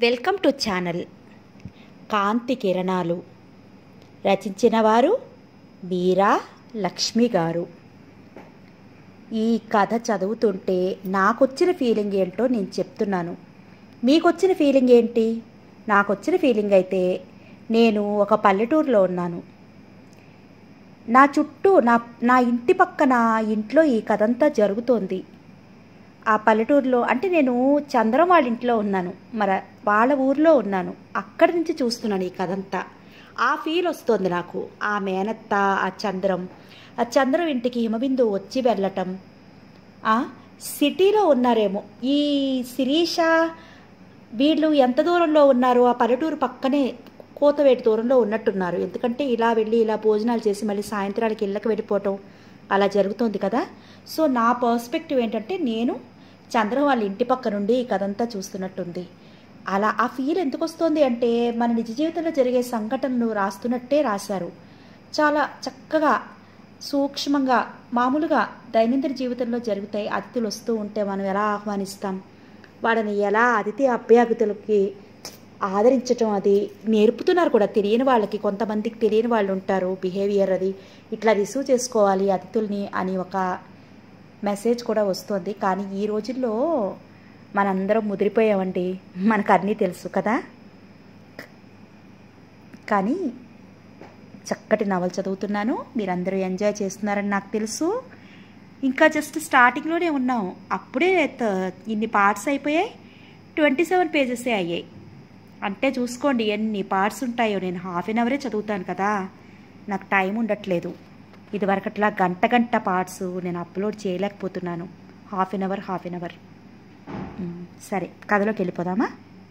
welcome to channel కాంతి కిరణాలు రచించిన వారు మీరా లక్ష్మి గారు ఈ కథ చదువుతుంటే నాకొచ్చిన ఫీలింగ్ ఏంటో నేను చెప్తున్నాను మీకొచ్చిన ఫీలింగ్ ఏంటి నాకొచ్చిన ఫీలింగ్ అయితే నేను ఒక పల్లెటూరులో ఉన్నాను నా చుట్టూ నా నా ఇంటి పక్కన ఇంట్లో ఈ కథంతా జరుగుతోంది ఆ పల్లెటూరులో అంటే నేను చంద్రం వాళ్ళ ఇంట్లో ఉన్నాను మరి వాళ్ళ ఊర్లో ఉన్నాను అక్కడి నుంచి చూస్తున్నాను ఈ కథంతా ఆ ఫీల్ వస్తుంది నాకు ఆ మేనత్త ఆ చంద్రం ఆ చంద్రం ఇంటికి హిమబిందు వచ్చి వెళ్ళటం ఆ, సిటీలో ఉన్నారేమో ఈ శిరీష వీళ్ళు ఎంత దూరంలో ఉన్నారు ఆ పల్లెటూరు పక్కనే కోతవేటి దూరంలో ఉన్నట్టున్నారు ఎందుకంటే ఇలా వెళ్ళి ఇలా భోజనాలు చేసి మళ్ళీ సాయంత్రానికి ఇళ్ళకి వెళ్ళిపోవటం అలా జరుగుతోంది కదా సో నా పర్స్పెక్టివ్ ఏంటంటే నేను చంద్రం వాళ్ళ ఇంటి పక్క నుండి ఈ కథంతా చూస్తున్నట్టుంది అలా ఆ ఫీల్ ఎందుకు వస్తుంది అంటే మన నిజ జీవితంలో జరిగే సంఘటనలు రాస్తున్నట్టే రాశారు చాలా చక్కగా సూక్ష్మంగా మామూలుగా దైనందిన జీవితంలో జరుగుతాయి అతిథులు వస్తూ ఉంటే మనం ఎలా ఆహ్వానిస్తాం వాళ్ళని ఎలా అతిథి అభ్యాగతులకి ఆదరించటం అది నేర్పుతున్నారు కూడా తెలియని వాళ్ళకి కొంతమందికి తెలియని వాళ్ళు ఉంటారు బిహేవియర్ అది ఇట్లా రిసీవ్ చేసుకోవాలి అతిథుల్ని అని ఒక మెసేజ్ కూడా వస్తుంది కానీ ఈ రోజుల్లో మనందరం ముదిరిపోయామండి మనకు అన్నీ తెలుసు కదా కానీ చక్కటి నవల చదువుతున్నాను మీరందరూ ఎంజాయ్ చేస్తున్నారని నాకు తెలుసు ఇంకా జస్ట్ స్టార్టింగ్లోనే ఉన్నాం అప్పుడే త- ఇన్ని పార్ట్స్ అయిపోయాయి ట్వంటీ సెవెన్ పేజెసే అయ్యాయి అంటే చూసుకోండి ఎన్ని పార్ట్స్ ఉంటాయో నేను హాఫ్ అన్ అవరే చదువుతాను కదా నాకు టైం ఉండట్లేదు ఇదివరకట్లా గంట గంట పార్ట్స్ నేను అప్లోడ్ చేయలేకపోతున్నాను half an hour half an hour సరే కథలోకి వెళ్ళిపోదామా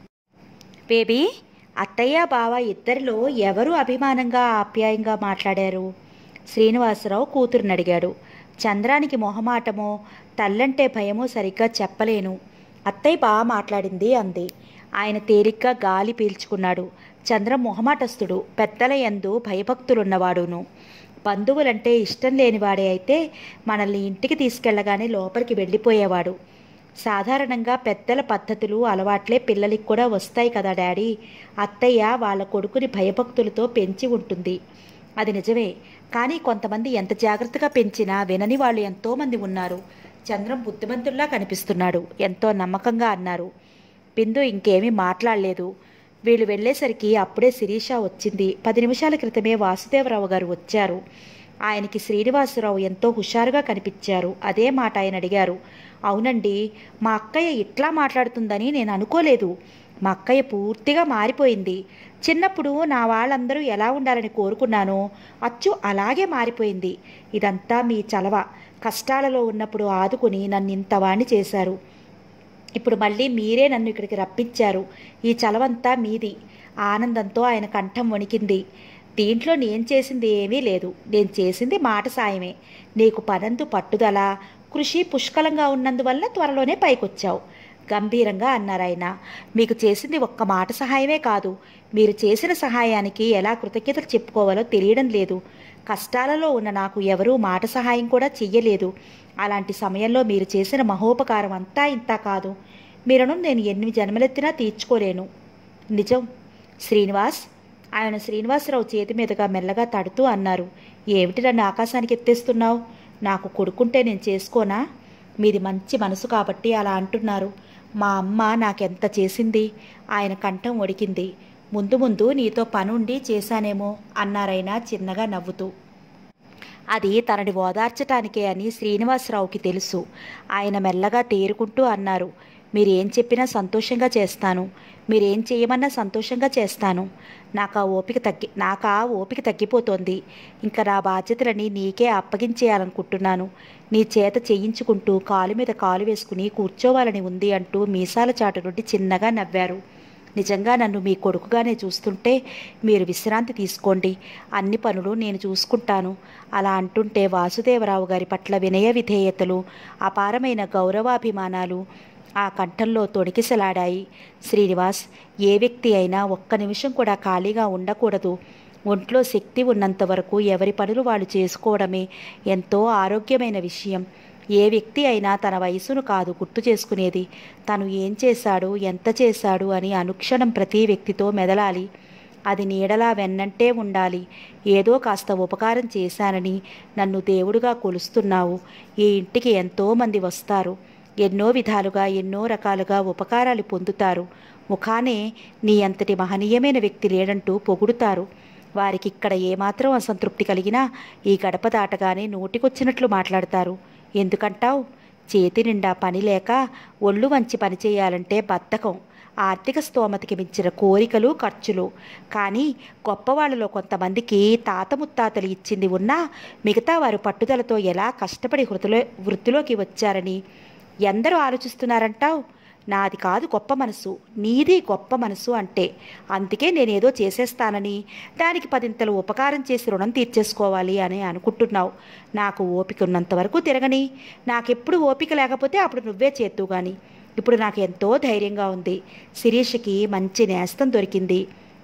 బేబీ అత్తయ్య బావ ఇద్దరిలో ఎవరు అభిమానంగా ఆప్యాయంగా మాట్లాడారు శ్రీనివాసరావు కూతురుని అడిగాడు చంద్రానికి మొహమాటమో తల్లంటే భయమో సరిగ్గా చెప్పలేను అత్తయ్య బాగా మాట్లాడింది అంది ఆయన తేలిగ్గా గాలి పీల్చుకున్నాడు చంద్రం మొహమాటస్తుడు పెద్దల యందు భయభక్తులున్నవాడును బంధువులంటే ఇష్టం లేనివాడే అయితే మనల్ని ఇంటికి తీసుకెళ్ళగానే లోపలికి వెళ్ళిపోయేవాడు సాధారణంగా పెద్దల పద్ధతులు అలవాట్లే పిల్లలకి కూడా వస్తాయి కదా డాడీ అత్తయ్య వాళ్ళ కొడుకుని భయభక్తులతో పెంచి ఉంటుంది అది నిజమే కానీ కొంతమంది ఎంత జాగ్రత్తగా పెంచినా వినని వాళ్ళు ఎంతోమంది ఉన్నారు చంద్రం బుద్ధిమంతుల్లా కనిపిస్తున్నాడు ఎంతో నమ్మకంగా అన్నారు బిందు ఇంకేమీ మాట్లాడలేదు వీళ్ళు వెళ్ళేసరికి అప్పుడే శిరీష వచ్చింది పది నిమిషాల క్రితమే వాసుదేవరావు గారు వచ్చారు ఆయనకి శ్రీనివాసరావు ఎంతో హుషారుగా కనిపించారు అదే మాట ఆయన అడిగారు అవునండి మా అక్కయ్య ఇట్లా మాట్లాడుతుందని నేను అనుకోలేదు మా అక్కయ్య పూర్తిగా మారిపోయింది చిన్నప్పుడు నా వాళ్ళందరూ ఎలా ఉండాలని కోరుకున్నానో అచ్చు అలాగే మారిపోయింది ఇదంతా మీ చలవ కష్టాలలో ఉన్నప్పుడు ఆదుకుని నన్ను ఇంతవాణ్ణి చేశారు ఇప్పుడు మళ్ళీ మీరే నన్ను ఇక్కడికి రప్పించారు ఈ చలవంతా మీది ఆనందంతో ఆయన కంఠం వణికింది దీంట్లో నేను చేసింది ఏమీ లేదు నేను చేసింది మాట సాయమే నీకు పనందు పట్టుదల కృషి పుష్కలంగా ఉన్నందువల్ల త్వరలోనే పైకొచ్చావు గంభీరంగా అన్నారు ఆయన మీకు చేసింది ఒక్క మాట సహాయమే కాదు మీరు చేసిన సహాయానికి ఎలా కృతజ్ఞతలు చెప్పుకోవాలో తెలియడం లేదు కష్టాలలో ఉన్న నాకు ఎవరూ మాట సహాయం కూడా చెయ్యలేదు అలాంటి సమయంలో మీరు చేసిన మహోపకారం అంతా ఇంత కాదు మీరును నేను ఎన్ని జన్మలెత్తినా తీర్చుకోలేను నిజం శ్రీనివాస్ ఆయన శ్రీనివాసరావు చేతి మీదుగా మెల్లగా తడుతూ అన్నారు ఏమిటి నన్ను ఆకాశానికి ఎత్తేస్తున్నావు నాకు కొడుకుంటే నేను చేసుకోనా మీది మంచి మనసు కాబట్టి అలా అంటున్నారు మా అమ్మ నాకెంత చేసింది ఆయన కంఠం ఒడికింది ముందు ముందు నీతో పనుండి చేశానేమో అన్నారైనా చిన్నగా నవ్వుతూ అది తనని ఓదార్చటానికే అని శ్రీనివాసరావుకి తెలుసు ఆయన మెల్లగా తేరుకుంటూ అన్నారు మీరేం చెప్పినా సంతోషంగా చేస్తాను మీరేం చేయమన్నా సంతోషంగా చేస్తాను నాకు ఆ ఓపిక తగ్గి నాకు ఆ ఓపిక తగ్గిపోతోంది ఇంకా నా బాధ్యతలని నీకే అప్పగించేయాలనుకుంటున్నాను నీ చేత చేయించుకుంటూ కాలు మీద కాలు వేసుకుని కూర్చోవాలని ఉంది అంటూ మీసాల చాటు నుండి చిన్నగా నవ్వారు నిజంగా నన్ను మీ కొడుకుగానే చూస్తుంటే మీరు విశ్రాంతి తీసుకోండి అన్ని పనులు నేను చూసుకుంటాను అలా అంటుంటే వాసుదేవరావు గారి పట్ల వినయ విధేయతలు అపారమైన గౌరవాభిమానాలు ఆ కంఠంలో తొణికిసలాడాయి శ్రీనివాస్ ఏ వ్యక్తి అయినా ఒక్క నిమిషం కూడా ఖాళీగా ఉండకూడదు ఒంట్లో శక్తి ఉన్నంత వరకు ఎవరి పనులు వాళ్ళు చేసుకోవడమే ఎంతో ఆరోగ్యమైన విషయం ఏ వ్యక్తి అయినా తన వయసును కాదు గుర్తు చేసుకునేది తను ఏం చేశాడు ఎంత చేశాడు అని అనుక్షణం ప్రతి వ్యక్తితో మెదలాలి అది నీడలా వెన్నంటే ఉండాలి ఏదో కాస్త ఉపకారం చేశానని నన్ను దేవుడుగా కొలుస్తున్నావు ఈ ఇంటికి ఎంతోమంది వస్తారు ఎన్నో విధాలుగా ఎన్నో రకాలుగా ఉపకారాలు పొందుతారు ముఖానే నీ అంతటి మహనీయమైన వ్యక్తి లేడంటూ పొగుడుతారు వారికి ఇక్కడ ఏమాత్రం అసంతృప్తి కలిగినా ఈ గడప దాటగానే నోటికొచ్చినట్లు మాట్లాడతారు ఎందుకంటావు చేతి నిండా పని లేక ఒళ్ళు వంచి పని చేయాలంటే బద్ధకం ఆర్థిక స్తోమతకి మించిన కోరికలు ఖర్చులు కానీ గొప్పవాళ్ళలో కొంతమందికి తాత ముత్తాతలు ఇచ్చింది ఉన్నా మిగతా వారు పట్టుదలతో ఎలా కష్టపడి వృత్తిలో వృత్తిలోకి వచ్చారని ఎందరూ ఆలోచిస్తున్నారంటావు నాది కాదు గొప్ప మనసు నీది గొప్ప మనసు అంటే అందుకే నేనేదో చేసేస్తానని దానికి పదింతలు ఉపకారం చేసి రుణం తీర్చేసుకోవాలి అని అనుకుంటున్నావు నాకు ఓపిక ఉన్నంత వరకు తిరగని నాకెప్పుడు ఓపిక లేకపోతే అప్పుడు నువ్వే చేత్తు కానీ ఇప్పుడు నాకు ఎంతో ధైర్యంగా ఉంది శిరీషకి మంచి నేస్తం దొరికింది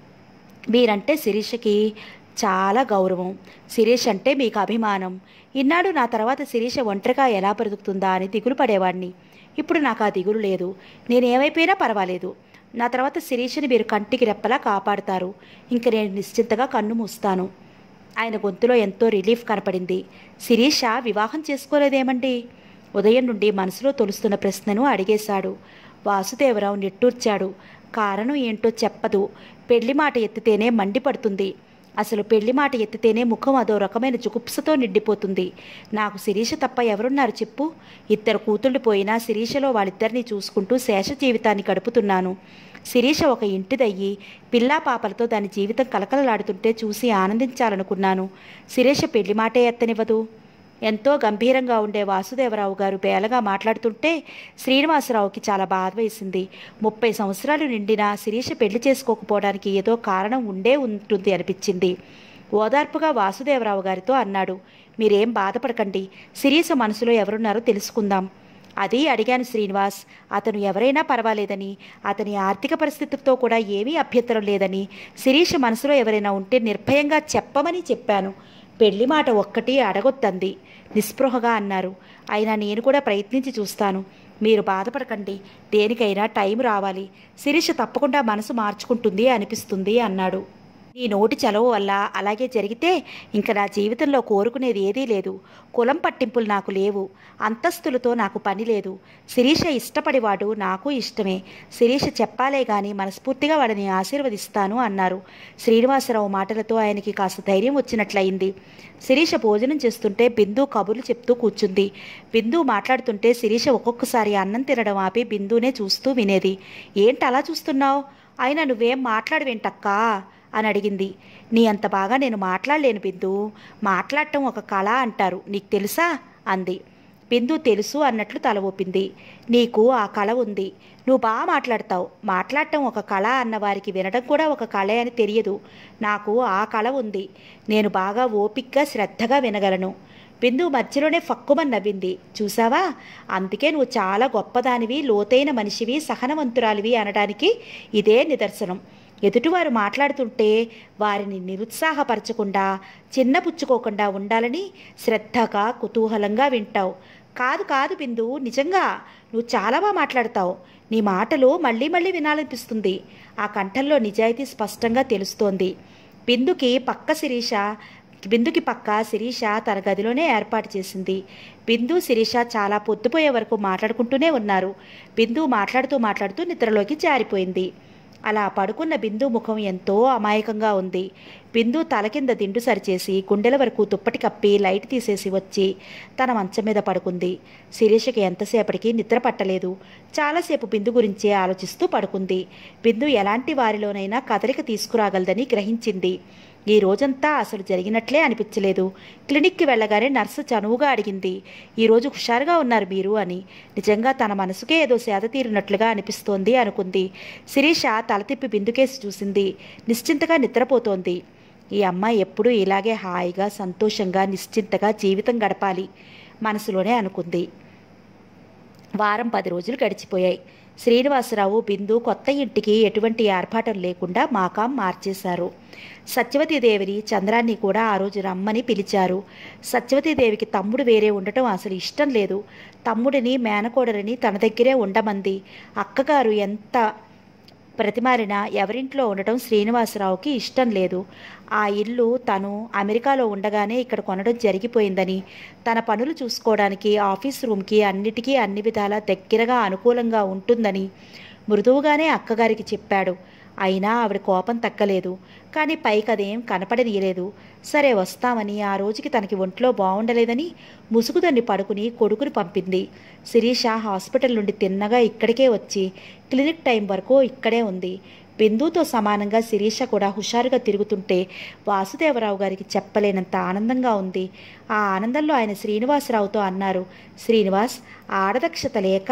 మీరంటే శిరీషకి చాలా గౌరవం శిరీష్ అంటే మీకు అభిమానం ఇన్నాడు నా తర్వాత శిరీష ఒంటరిగా ఎలా బ్రతుకుతుందా అని దిగులు పడేవాడిని ఇప్పుడు నాకు ఆ దిగులు లేదు నేనేమైపోయినా పర్వాలేదు నా తర్వాత శిరీషని మీరు కంటికి రెప్పలా కాపాడుతారు ఇంక నేను నిశ్చింతగా కన్ను మూస్తాను ఆయన గొంతులో ఎంతో రిలీఫ్ కనపడింది శిరీష వివాహం చేసుకోలేదేమండి ఉదయం నుండి మనసులో తొలుస్తున్న ప్రశ్నను అడిగేశాడు వాసుదేవరావు నిట్టూర్చాడు కారణం ఏంటో చెప్పదు పెళ్లి మాట ఎత్తితేనే మండిపడుతుంది అసలు పెళ్లి మాట ఎత్తితేనే ముఖం అదో రకమైన జుగుప్సతో నిండిపోతుంది నాకు శిరీష తప్ప ఎవరున్నారు చెప్పు ఇద్దరు కూతుళ్ళు పోయినా శిరీషలో వాళ్ళిద్దరినీ చూసుకుంటూ శేష జీవితాన్ని గడుపుతున్నాను శిరీష ఒక ఇంటిదయ్యి పిల్లా పాపలతో దాని జీవితం కలకలలాడుతుంటే చూసి ఆనందించాలనుకున్నాను శిరీష పెళ్లి మాటే ఎత్తనివ్వదు ఎంతో గంభీరంగా ఉండే వాసుదేవరావు గారు బేలగా మాట్లాడుతుంటే శ్రీనివాసరావుకి చాలా బాధ వేసింది ముప్పై సంవత్సరాలు నిండినా శిరీష పెళ్లి చేసుకోకపోవడానికి ఏదో కారణం ఉండే ఉంటుంది అనిపించింది ఓదార్పుగా వాసుదేవరావు గారితో అన్నాడు మీరేం బాధపడకండి శిరీష మనసులో ఎవరున్నారో తెలుసుకుందాం అది అడిగాను శ్రీనివాస్ అతను ఎవరైనా పర్వాలేదని అతని ఆర్థిక పరిస్థితులతో కూడా ఏమీ అభ్యంతరం లేదని శిరీష మనసులో ఎవరైనా ఉంటే నిర్భయంగా చెప్పమని చెప్పాను పెళ్లి మాట ఒక్కటి అడగొద్దంది నిస్పృహగా అన్నారు అయినా నేను కూడా ప్రయత్నించి చూస్తాను మీరు బాధపడకండి దేనికైనా టైం రావాలి శిరీష తప్పకుండా మనసు మార్చుకుంటుంది అనిపిస్తుంది అన్నాడు నీ నోటి చలవ వల్ల అలాగే జరిగితే ఇంక నా జీవితంలో కోరుకునేది ఏదీ లేదు కులం పట్టింపులు నాకు లేవు అంతస్తులతో నాకు పని లేదు శిరీష ఇష్టపడివాడు నాకు ఇష్టమే శిరీష చెప్పాలే గాని మనస్ఫూర్తిగా వాడిని ఆశీర్వదిస్తాను అన్నారు శ్రీనివాసరావు మాటలతో ఆయనకి కాస్త ధైర్యం వచ్చినట్లయింది శిరీష భోజనం చేస్తుంటే బిందు కబుర్లు చెప్తూ కూర్చుంది బిందు మాట్లాడుతుంటే శిరీష ఒక్కొక్కసారి అన్నం తినడం ఆపి బిందునే చూస్తూ వినేది ఏంటి అలా చూస్తున్నావు అయినా నువ్వేం మాట్లాడవేంటక్కా అని అడిగింది నీ అంత బాగా నేను మాట్లాడలేను బిందు మాట్లాడటం ఒక కళ అంటారు నీకు తెలుసా అంది బిందు తెలుసు అన్నట్లు తల ఊపింది నీకు ఆ కళ ఉంది నువ్వు బాగా మాట్లాడతావు మాట్లాడటం ఒక కళ అన్న వారికి వినడం కూడా ఒక కళ అని తెలియదు నాకు ఆ కళ ఉంది నేను బాగా ఓపిక్గా శ్రద్ధగా వినగలను బిందు మధ్యలోనే ఫక్కుమని నవ్వింది చూసావా అందుకే నువ్వు చాలా గొప్పదానివి లోతైన మనిషివి సహనవంతురాలివి అనడానికి ఇదే నిదర్శనం ఎదుటివారు మాట్లాడుతుంటే వారిని నిరుత్సాహపరచకుండా చిన్నపుచ్చుకోకుండా ఉండాలని శ్రద్ధగా కుతూహలంగా వింటావు కాదు కాదు బిందు నిజంగా నువ్వు చాలా బాగా మాట్లాడతావు నీ మాటలు మళ్ళీ మళ్ళీ వినాలనిపిస్తుంది ఆ కంఠంలో నిజాయితీ స్పష్టంగా తెలుస్తోంది బిందుకి పక్క శిరీష బిందుకి పక్క శిరీష తన గదిలోనే ఏర్పాటు చేసింది బిందు శిరీష చాలా పొద్దుపోయే వరకు మాట్లాడుకుంటూనే ఉన్నారు బిందు మాట్లాడుతూ మాట్లాడుతూ నిద్రలోకి జారిపోయింది అలా పడుకున్న బిందు ముఖం ఎంతో అమాయకంగా ఉంది బిందు తల కింద దిండు సరిచేసి గుండెల వరకు దుప్పటి కప్పి లైట్ తీసేసి వచ్చి తన మంచం మీద పడుకుంది శిరీషకి ఎంతసేపటికి నిద్ర పట్టలేదు చాలాసేపు బిందు గురించే ఆలోచిస్తూ పడుకుంది బిందు ఎలాంటి వారిలోనైనా కదలిక తీసుకురాగలదని గ్రహించింది ఈ రోజంతా అసలు జరిగినట్లే అనిపించలేదు క్లినిక్కి వెళ్ళగానే నర్సు చనువుగా అడిగింది ఈరోజు హుషారుగా ఉన్నారు మీరు అని నిజంగా తన మనసుకే ఏదో సేద తీరినట్లుగా అనిపిస్తోంది అనుకుంది శిరీష తల తిప్పి బిందుకేసి చూసింది నిశ్చింతగా నిద్రపోతోంది ఈ అమ్మాయి ఎప్పుడూ ఇలాగే హాయిగా సంతోషంగా నిశ్చింతగా జీవితం గడపాలి మనసులోనే అనుకుంది వారం పది రోజులు గడిచిపోయాయి శ్రీనివాసరావు బిందు కొత్త ఇంటికి ఎటువంటి ఏర్పాటు లేకుండా మాకాం మార్చేశారు సత్యవతీదేవిని చంద్రాన్ని కూడా ఆ రోజు రమ్మని పిలిచారు సత్యవతీదేవికి తమ్ముడు వేరే ఉండటం అసలు ఇష్టం లేదు తమ్ముడిని మేనకోడలిని తన దగ్గరే ఉండమంది అక్కగారు ఎంత ప్రతిమారిన ఎవరింట్లో ఉండటం శ్రీనివాసరావుకి ఇష్టం లేదు ఆ ఇల్లు తను అమెరికాలో ఉండగానే ఇక్కడ కొనడం జరిగిపోయిందని తన పనులు చూసుకోవడానికి ఆఫీస్ రూమ్కి అన్నిటికీ అన్ని విధాలా దగ్గరగా అనుకూలంగా ఉంటుందని మృదువుగానే అక్కగారికి చెప్పాడు అయినా ఆవిడ కోపం తగ్గలేదు కానీ పైకి అదేం కనపడనీయలేదు సరే వస్తామని ఆ రోజుకి తనకి ఒంట్లో బాగుండలేదని ముసుగుదన్ని పడుకుని కొడుకుని పంపింది శిరీష హాస్పిటల్ నుండి తిన్నగా ఇక్కడికే వచ్చి క్లినిక్ టైం వరకు ఇక్కడే ఉంది బిందుతో సమానంగా శిరీష కూడా హుషారుగా తిరుగుతుంటే వాసుదేవరావు గారికి చెప్పలేనంత ఆనందంగా ఉంది ఆ ఆనందంలో ఆయన శ్రీనివాసరావుతో అన్నారు శ్రీనివాస్ ఆడదక్షత లేక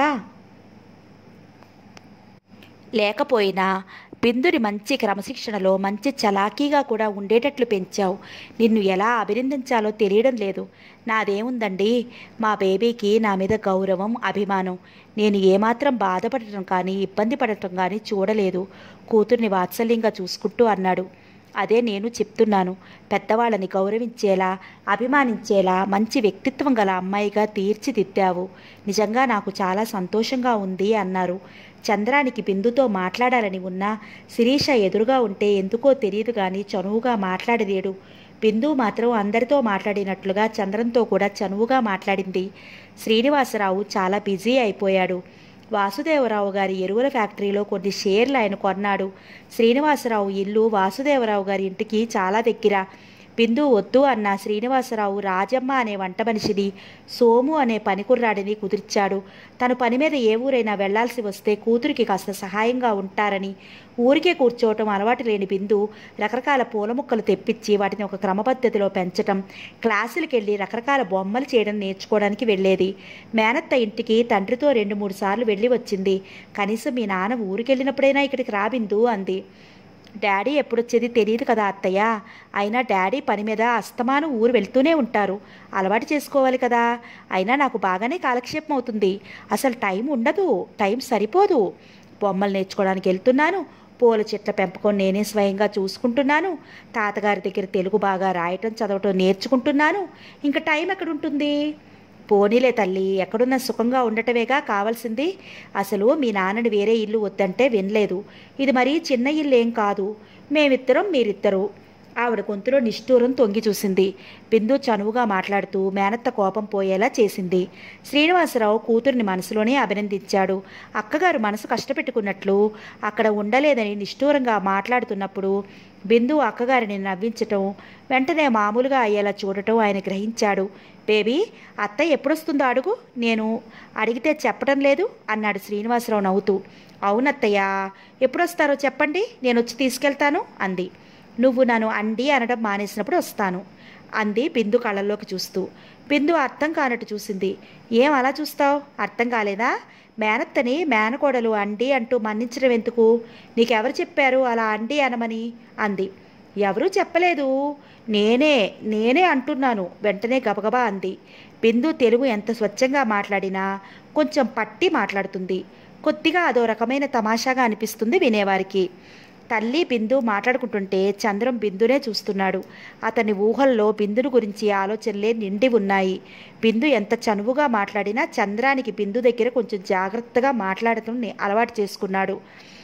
లేకపోయినా బిందుని మంచి క్రమశిక్షణలో మంచి చలాకీగా కూడా ఉండేటట్లు పెంచావు నిన్ను ఎలా అభినందించాలో తెలియడం లేదు నాదేముందండి మా బేబీకి నా మీద గౌరవం అభిమానం నేను ఏమాత్రం బాధపడటం కానీ ఇబ్బంది పడటం కానీ చూడలేదు కూతుర్ని వాత్సల్యంగా చూసుకుంటూ అన్నాడు అదే నేను చెప్తున్నాను పెద్దవాళ్ళని గౌరవించేలా అభిమానించేలా మంచి వ్యక్తిత్వం గల అమ్మాయిగా తీర్చిదిద్దావు నిజంగా నాకు చాలా సంతోషంగా ఉంది అన్నారు చంద్రానికి బిందుతో మాట్లాడాలని ఉన్నా శిరీష ఎదురుగా ఉంటే ఎందుకో తెలియదు కానీ చనువుగా మాట్లాడలేడు బిందు మాత్రం అందరితో మాట్లాడినట్లుగా చంద్రంతో కూడా చనువుగా మాట్లాడింది శ్రీనివాసరావు చాలా బిజీ అయిపోయాడు వాసుదేవరావు గారి ఎరువుల ఫ్యాక్టరీలో కొన్ని షేర్లు ఆయన కొన్నాడు శ్రీనివాసరావు ఇల్లు వాసుదేవరావు గారి ఇంటికి చాలా దగ్గర బిందు వద్దు అన్న శ్రీనివాసరావు రాజమ్మ అనే వంట మనిషిని సోము అనే పనికుర్రాడిని కుదిర్చాడు తను పని మీద ఏ ఊరైనా వెళ్లాల్సి వస్తే కూతురికి కాస్త సహాయంగా ఉంటారని ఊరికే కూర్చోవటం అలవాటు లేని బిందు రకరకాల పూల మొక్కలు తెప్పించి వాటిని ఒక క్రమపద్ధతిలో పెంచటం క్లాసులకు వెళ్ళి రకరకాల బొమ్మలు చేయడం నేర్చుకోవడానికి వెళ్ళేది మేనత్త ఇంటికి తండ్రితో రెండు మూడు సార్లు వెళ్ళి వచ్చింది కనీసం మీ నాన్న ఊరికెళ్ళినప్పుడైనా ఇక్కడికి రా బిందు అంది డాడీ ఎప్పుడొచ్చేది తెలియదు కదా అత్తయ్య అయినా డాడీ పని మీద అస్తమానం ఊరు వెళ్తూనే ఉంటారు అలవాటు చేసుకోవాలి కదా అయినా నాకు బాగానే కాలక్షేపం అవుతుంది అసలు టైం ఉండదు టైం సరిపోదు బొమ్మలు నేర్చుకోవడానికి వెళ్తున్నాను పూల చెట్ల పెంపకం నేనే స్వయంగా చూసుకుంటున్నాను తాతగారి దగ్గర తెలుగు బాగా రాయటం చదవటం నేర్చుకుంటున్నాను ఇంకా టైం ఎక్కడుంటుంది పోనీలే తల్లి ఎక్కడున్నా సుఖంగా ఉండటమేగా కావాల్సింది అసలు మీ నాన్నని వేరే ఇల్లు వద్దంటే వినలేదు ఇది మరీ చిన్న ఇల్లు ఏం కాదు మేమిద్దరం మీరిద్దరు ఆవిడ గొంతులో నిష్ఠూరం తొంగి చూసింది బిందు చనువుగా మాట్లాడుతూ మేనత్త కోపం పోయేలా చేసింది శ్రీనివాసరావు కూతుర్ని మనసులోనే అభినందించాడు అక్కగారు మనసు కష్టపెట్టుకున్నట్లు అక్కడ ఉండలేదని నిష్ఠూరంగా మాట్లాడుతున్నప్పుడు బిందు అక్కగారిని నవ్వించటం వెంటనే మామూలుగా అయ్యేలా చూడటం ఆయన గ్రహించాడు బేబీ అత్తయ్య ఎప్పుడొస్తుందో అడుగు నేను అడిగితే చెప్పడం లేదు అన్నాడు శ్రీనివాసరావు నవ్వుతూ అవునత్తయ్య ఎప్పుడొస్తారో చెప్పండి నేను వచ్చి తీసుకెళ్తాను అంది నువ్వు నన్ను అండి అనడం మానేసినప్పుడు వస్తాను అంది బిందు కళ్ళల్లోకి చూస్తూ బిందు అర్థం కానట్టు చూసింది ఏం అలా చూస్తావు అర్థం కాలేదా మేనత్తని మేనకోడలు అండి అంటూ మన్నించడం ఎందుకు నీకెవరు చెప్పారు అలా అండి అనమని అంది ఎవరూ చెప్పలేదు నేనే నేనే అంటున్నాను వెంటనే గబగబా అంది బిందు తెలుగు ఎంత స్వచ్ఛంగా మాట్లాడినా కొంచెం పట్టి మాట్లాడుతుంది కొద్దిగా అదో రకమైన తమాషాగా అనిపిస్తుంది వినేవారికి తల్లి బిందు మాట్లాడుకుంటుంటే చంద్రం బిందునే చూస్తున్నాడు అతని ఊహల్లో బిందును గురించి ఆలోచనలే నిండి ఉన్నాయి బిందు ఎంత చనువుగా మాట్లాడినా చంద్రానికి బిందు దగ్గర కొంచెం జాగ్రత్తగా మాట్లాడటం నే- అలవాటు చేసుకున్నాడు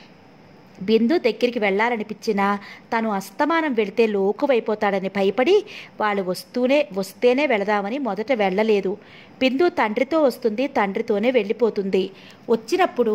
బిందు దగ్గరికి వెళ్ళాలనిపించినా తను అస్తమానం వెళితే లోకువైపోతాడని భయపడి వాళ్ళు వస్తూనే వస్తేనే వెళదామని మొదట వెళ్ళలేదు బిందు తండ్రితో వస్తుంది తండ్రితోనే వెళ్ళిపోతుంది వచ్చినప్పుడు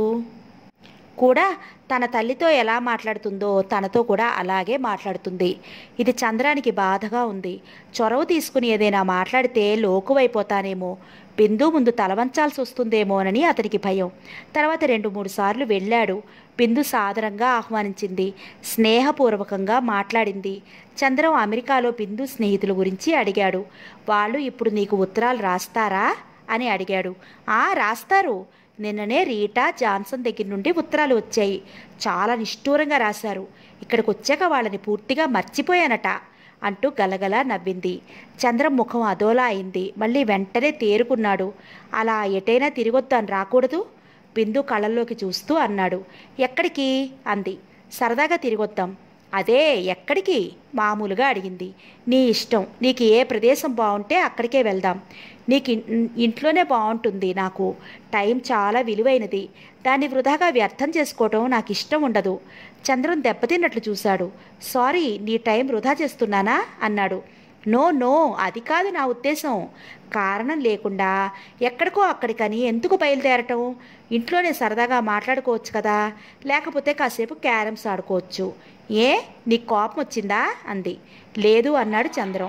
కూడా తన తల్లితో ఎలా మాట్లాడుతుందో తనతో కూడా అలాగే మాట్లాడుతుంది ఇది చంద్రానికి బాధగా ఉంది చొరవ తీసుకుని ఏదైనా మాట్లాడితే లోకువైపోతానేమో బిందు ముందు తలవంచాల్సి వస్తుందేమోనని అతనికి భయం తర్వాత రెండు మూడు సార్లు వెళ్ళాడు బిందు సాదరంగా ఆహ్వానించింది స్నేహపూర్వకంగా మాట్లాడింది చంద్రం అమెరికాలో బిందు స్నేహితుల గురించి అడిగాడు వాళ్ళు ఇప్పుడు నీకు ఉత్తరాలు రాస్తారా అని అడిగాడు ఆ రాస్తారు నిన్ననే రీటా జాన్సన్ దగ్గర నుండి ఉత్తరాలు వచ్చాయి చాలా నిష్ఠూరంగా రాశారు ఇక్కడికి వచ్చాక వాళ్ళని పూర్తిగా మర్చిపోయానట అంటూ గలగలా నవ్వింది చంద్రం ముఖం అదోలా అయింది మళ్ళీ వెంటనే తేరుకున్నాడు అలా ఎటైనా తిరిగొద్దాను రాకూడదు బిందు కళ్ళల్లోకి చూస్తూ అన్నాడు ఎక్కడికి అంది సరదాగా తిరిగొద్దాం అదే ఎక్కడికి మామూలుగా అడిగింది నీ ఇష్టం నీకు ఏ ప్రదేశం బాగుంటే అక్కడికే వెళ్దాం నీకు ఇన్- ఇంట్లోనే బాగుంటుంది నాకు టైం చాలా విలువైనది దాన్ని వృధాగా వ్యర్థం చేసుకోవటం నాకు ఇష్టం ఉండదు చంద్రం దెబ్బతిన్నట్లు చూశాడు సారీ నీ టైం వృధా చేస్తున్నానా అన్నాడు నో నో అది కాదు నా ఉద్దేశం కారణం లేకుండా ఎక్కడికో అక్కడికని ఎందుకు బయలుదేరటం ఇంట్లోనే సరదాగా మాట్లాడుకోవచ్చు కదా లేకపోతే కాసేపు క్యారమ్స్ ఆడుకోవచ్చు ఏ నీకు కోపం వచ్చిందా అంది లేదు అన్నాడు చంద్రం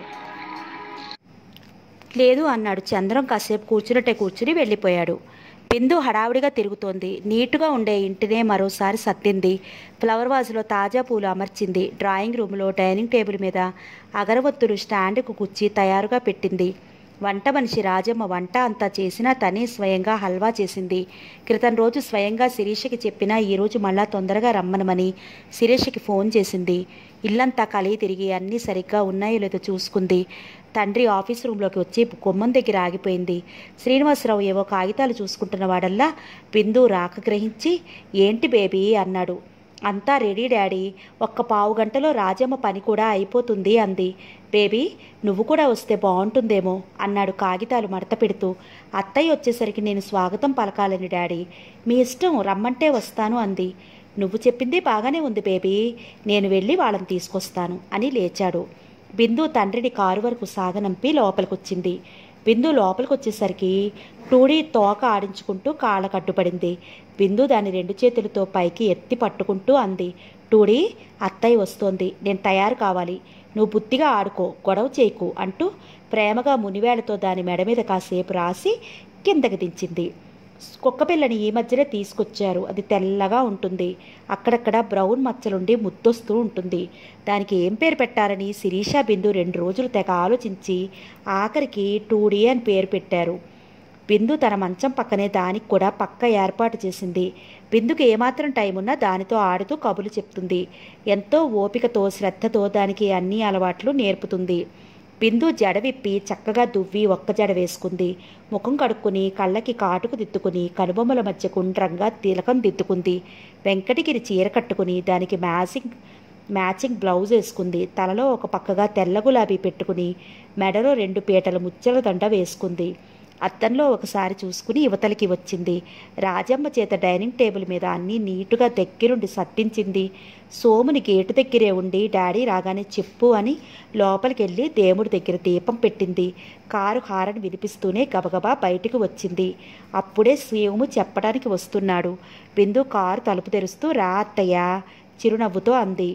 లేదు అన్నాడు చంద్రం కాసేపు కూర్చున్నట్టే కూర్చుని వెళ్ళిపోయాడు బిందు హడావిడిగా తిరుగుతోంది నీటుగా ఉండే ఇంటినే మరోసారి సర్దింది ఫ్లవర్ వాజ్లో తాజా పూలు అమర్చింది డ్రాయింగ్ రూమ్లో డైనింగ్ టేబుల్ మీద అగరవత్తులు స్టాండ్కు కుచ్చి తయారుగా పెట్టింది వంట మనిషి రాజమ్మ వంట అంతా చేసినా తనే స్వయంగా హల్వా చేసింది క్రితం రోజు స్వయంగా శిరీషకి చెప్పినా ఈరోజు మళ్ళా తొందరగా రమ్మనమని శిరీషకి ఫోన్ చేసింది ఇల్లంతా కలిగి తిరిగి అన్నీ సరిగ్గా ఉన్నాయో లేదో చూసుకుంది తండ్రి ఆఫీస్ రూమ్లోకి వచ్చి గుమ్మం దగ్గర ఆగిపోయింది శ్రీనివాసరావు ఏవో కాగితాలు చూసుకుంటున్న వాడల్లా బిందు రాక గ్రహించి ఏంటి బేబీ అన్నాడు అంతా రెడీ డాడీ ఒక్క పావు గంటలో రాజమ్మ పని కూడా అయిపోతుంది అంది బేబీ నువ్వు కూడా వస్తే బాగుంటుందేమో అన్నాడు కాగితాలు మడత పెడుతూ అత్తయ్య వచ్చేసరికి నేను స్వాగతం పలకాలని డాడీ మీ ఇష్టం రమ్మంటే వస్తాను అంది నువ్వు చెప్పింది బాగానే ఉంది బేబీ నేను వెళ్ళి వాళ్ళని తీసుకొస్తాను అని లేచాడు బిందు తండ్రిని కారు వరకు సాగనంపి లోపలికొచ్చింది బిందు లోపలికి వచ్చేసరికి టూడీ తోక ఆడించుకుంటూ కాళ్ళ కట్టుపడింది బిందు దాని రెండు చేతులతో పైకి ఎత్తి పట్టుకుంటూ అంది టూడీ అత్తయ్య వస్తోంది నేను తయారు కావాలి నువ్వు బుద్ధిగా ఆడుకో గొడవ చేయకు అంటూ ప్రేమగా మునివేళ్లతో దాని మెడ మీద కాసేపు రాసి కిందకి దించింది కుక్కపిల్లని ఈ మధ్యనే తీసుకొచ్చారు అది తెల్లగా ఉంటుంది అక్కడక్కడ బ్రౌన్ మచ్చలుండి ముద్దొస్తూ ఉంటుంది దానికి ఏం పేరు పెట్టారని శిరీష బిందు రెండు రోజులు తెగ ఆలోచించి ఆఖరికి టూడీ అని పేరు పెట్టారు బిందు తన మంచం పక్కనే దానికి కూడా పక్క ఏర్పాటు చేసింది బిందుకు ఏమాత్రం టైం ఉన్నా దానితో ఆడుతూ కబులు చెప్తుంది ఎంతో ఓపికతో శ్రద్ధతో దానికి అన్ని అలవాట్లు నేర్పుతుంది బిందు జడ విప్పి చక్కగా దువ్వి ఒక్క జడ వేసుకుంది ముఖం కడుక్కుని కళ్ళకి కాటుకు దిద్దుకుని కనుబొమ్మల మధ్య గుండ్రంగా తిలకం దిద్దుకుంది వెంకటగిరి చీర కట్టుకుని దానికి మ్యాచింగ్ మ్యాచింగ్ బ్లౌజ్ వేసుకుంది తలలో ఒక పక్కగా తెల్ల గులాబీ పెట్టుకుని మెడలో రెండు పీటల ముచ్చల దండ వేసుకుంది అద్దంలో ఒకసారి చూసుకుని యువతలకి వచ్చింది రాజమ్మ చేత డైనింగ్ టేబుల్ మీద అన్నీ నీటుగా దగ్గరుండి సర్దించింది సోముని గేటు దగ్గరే ఉండి డాడీ రాగానే చెప్పు అని లోపలికి వెళ్ళి దేవుడి దగ్గర దీపం పెట్టింది కారు హారన్ వినిపిస్తూనే గబగబా బయటికి వచ్చింది అప్పుడే సోము చెప్పడానికి వస్తున్నాడు బిందు కారు తలుపు తెరుస్తూ రా అత్తయ్య చిరునవ్వుతో అంది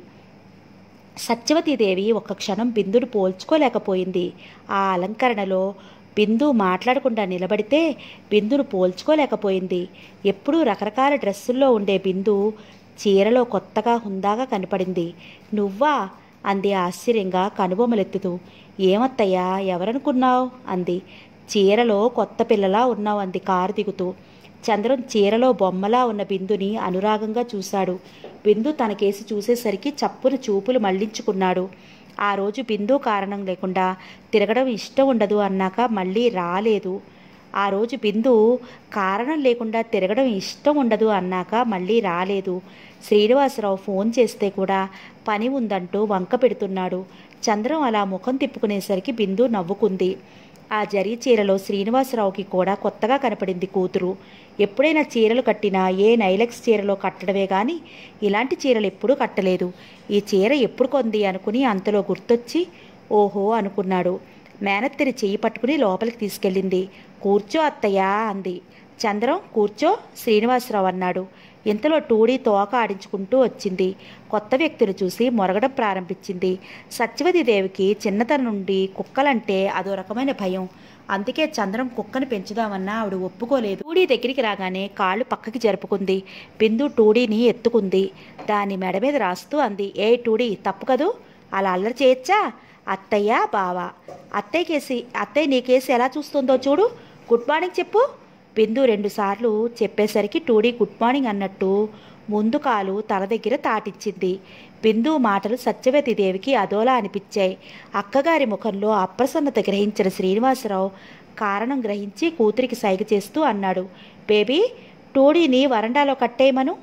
సత్యవతీదేవి ఒక్క క్షణం బిందును పోల్చుకోలేకపోయింది ఆ అలంకరణలో బిందు మాట్లాడకుండా నిలబడితే బిందును పోల్చుకోలేకపోయింది ఎప్పుడూ రకరకాల డ్రెస్సుల్లో ఉండే బిందు చీరలో కొత్తగా హుందాగా కనపడింది నువ్వా అంది ఆశ్చర్యంగా కనుబొమ్మలెత్తుతూ ఏమత్తయ్యా ఎవరనుకున్నావు అంది చీరలో కొత్త పిల్లలా ఉన్నావు అంది కారు దిగుతూ చంద్రం చీరలో బొమ్మలా ఉన్న బిందుని అనురాగంగా చూశాడు బిందు తనకేసి చూసేసరికి చప్పున చూపులు మళ్లించుకున్నాడు ఆ రోజు బిందు కారణం లేకుండా తిరగడం ఇష్టం ఉండదు అన్నాక మళ్ళీ రాలేదు ఆ రోజు బిందు కారణం లేకుండా తిరగడం ఇష్టం ఉండదు అన్నాక మళ్ళీ రాలేదు శ్రీనివాసరావు ఫోన్ చేస్తే కూడా పని ఉందంటూ వంక పెడుతున్నాడు చంద్రం అలా ముఖం తిప్పుకునేసరికి బిందు నవ్వుకుంది ఆ జరీ చీరలో శ్రీనివాసరావుకి కూడా కొత్తగా కనపడింది కూతురు ఎప్పుడైనా చీరలు కట్టినా ఏ నైలెక్స్ చీరలో కట్టడమే కానీ ఇలాంటి చీరలు ఎప్పుడూ కట్టలేదు ఈ చీర ఎప్పుడు కొంది అనుకుని అంతలో గుర్తొచ్చి ఓహో అనుకున్నాడు మేనత్తెరి చెయ్యి పట్టుకుని లోపలికి తీసుకెళ్ళింది కూర్చో అత్తయ్య అంది చంద్రం కూర్చో శ్రీనివాసరావు అన్నాడు ఇంతలో టూడీ తోక ఆడించుకుంటూ వచ్చింది కొత్త వ్యక్తిని చూసి మొరగడం ప్రారంభించింది సత్యవతిదేవికి చిన్నతనం నుండి కుక్కలంటే అదో రకమైన భయం అందుకే చంద్రం కుక్కను పెంచుదామన్నా ఆవిడ ఒప్పుకోలేదు టూడీ దగ్గరికి రాగానే కాళ్ళు పక్కకి జరుపుకుంది బిందు టూడీని ఎత్తుకుంది దాని మెడ మీద రాస్తూ అంది ఏ టూడీ తప్పు కదూ అలా అల్లరి చేయొచ్చా అత్తయ్య బావ అత్తయ్య కేసి అత్తయ్య నీ కేసి ఎలా చూస్తుందో చూడు గుడ్ మార్నింగ్ చెప్పు బిందు రెండుసార్లు చెప్పేసరికి టూడీ గుడ్ మార్నింగ్ అన్నట్టు ముందు కాలు తల దగ్గర తాటిచ్చింది బిందు మాటలు సత్యవతిదేవికి అదోలా అనిపించాయి అక్కగారి ముఖంలో అప్రసన్నత గ్రహించిన శ్రీనివాసరావు కారణం గ్రహించి కూతురికి సైగ చేస్తూ అన్నాడు బేబీ టోడీని వరండాలో కట్టేయమను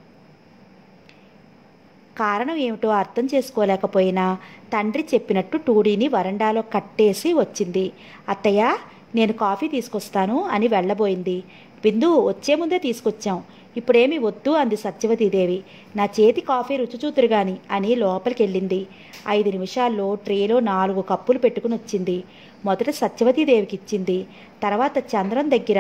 కారణం ఏమిటో అర్థం చేసుకోలేకపోయినా తండ్రి చెప్పినట్టు టూడీని వరండాలో కట్టేసి వచ్చింది అత్తయ్య నేను కాఫీ తీసుకొస్తాను అని వెళ్ళబోయింది బిందు వచ్చే ముందే తీసుకొచ్చాం ఇప్పుడేమి వద్దు అంది సత్యవతీదేవి నా చేతి కాఫీ రుచి చూతురు గాని అని లోపలికి వెళ్ళింది ఐదు నిమిషాల్లో ట్రేలో నాలుగు కప్పులు పెట్టుకుని వచ్చింది మొదట సత్యవతీదేవికి ఇచ్చింది తర్వాత చంద్రం దగ్గర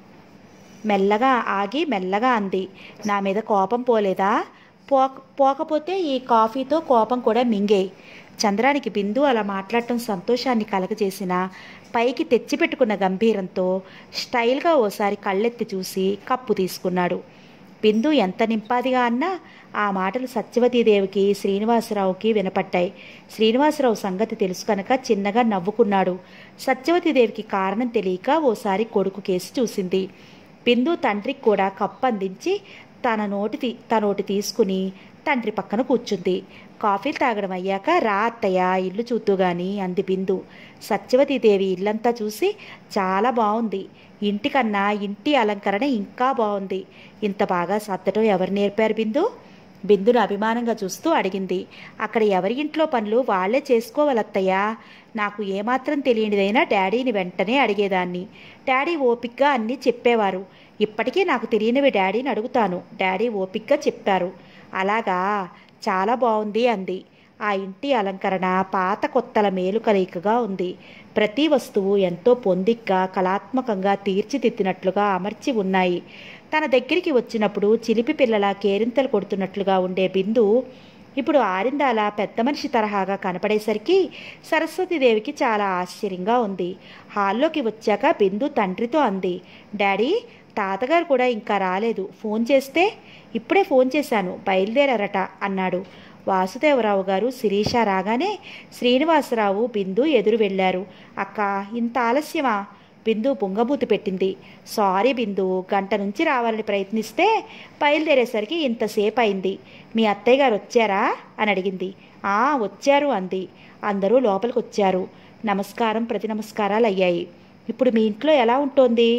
మెల్లగా ఆగి మెల్లగా అంది నా మీద కోపం పోలేదా పోక పోకపోతే ఈ కాఫీతో కోపం కూడా మింగేయి చంద్రానికి బిందు అలా మాట్లాడటం సంతోషాన్ని కలగజేసిన పైకి తెచ్చిపెట్టుకున్న గంభీరంతో స్టైల్గా ఓసారి కళ్ళెత్తి చూసి కప్పు తీసుకున్నాడు బిందు ఎంత నింపాదిగా అన్నా ఆ మాటలు సత్యవతీదేవికి శ్రీనివాసరావుకి వినపడ్డాయి శ్రీనివాసరావు సంగతి తెలుసు కనుక చిన్నగా నవ్వుకున్నాడు సత్యవతీదేవికి కారణం తెలియక ఓసారి కొడుకు కేసి చూసింది బిందు తండ్రికి కూడా కప్పు అందించి తన నోటి తీ- తనోటి తీసుకుని తండ్రి పక్కన కూర్చుంది కాఫీలు తాగడం అయ్యాక రా అత్తయ్య ఇల్లు చూద్దు గాని అంది బిందు సత్యవతీదేవి ఇల్లంతా చూసి చాలా బాగుంది ఇంటికన్నా ఇంటి అలంకరణ ఇంకా బాగుంది ఇంత బాగా సర్దటం ఎవరు నేర్పారు బిందు బిందును అభిమానంగా చూస్తూ అడిగింది అక్కడ ఎవరి ఇంట్లో పనులు వాళ్లే చేసుకోవాలత్తయ్యా నాకు ఏమాత్రం తెలియనిదైనా డాడీని వెంటనే అడిగేదాన్ని డాడీ ఓపిక్గా అన్నీ చెప్పేవారు ఇప్పటికీ నాకు తెలియనివి డాడీని అడుగుతాను డాడీ ఓపిక్గా చెప్పారు అలాగా చాలా బాగుంది అంది ఆ ఇంటి అలంకరణ పాత కొత్తల మేలు కలయికగా ఉంది ప్రతి వస్తువు ఎంతో పొందిగ్గా కళాత్మకంగా తీర్చిదిద్దినట్లుగా అమర్చి ఉన్నాయి తన దగ్గరికి వచ్చినప్పుడు చిలిపి పిల్లల కేరింతలు కొడుతున్నట్లుగా ఉండే బిందు ఇప్పుడు ఆరిందాల పెద్ద మనిషి తరహాగా కనపడేసరికి సరస్వతీదేవికి చాలా ఆశ్చర్యంగా ఉంది హాల్లోకి వచ్చాక బిందు తండ్రితో అంది డాడీ తాతగారు కూడా ఇంకా రాలేదు ఫోన్ చేస్తే ఇప్పుడే ఫోన్ చేశాను బయలుదేరారట అన్నాడు వాసుదేవరావు గారు శిరీష రాగానే శ్రీనివాసరావు బిందు ఎదురు వెళ్ళారు అక్క ఇంత ఆలస్యమా బిందు బుంగబూతి పెట్టింది సారీ బిందు గంట నుంచి రావాలని ప్రయత్నిస్తే బయలుదేరేసరికి ఇంతసేపు అయింది మీ అత్తయ్య గారు వచ్చారా అని అడిగింది ఆ వచ్చారు అంది అందరూ లోపలికి వచ్చారు నమస్కారం ప్రతి నమస్కారాలు అయ్యాయి ఇప్పుడు మీ ఇంట్లో ఎలా ఉంటోంది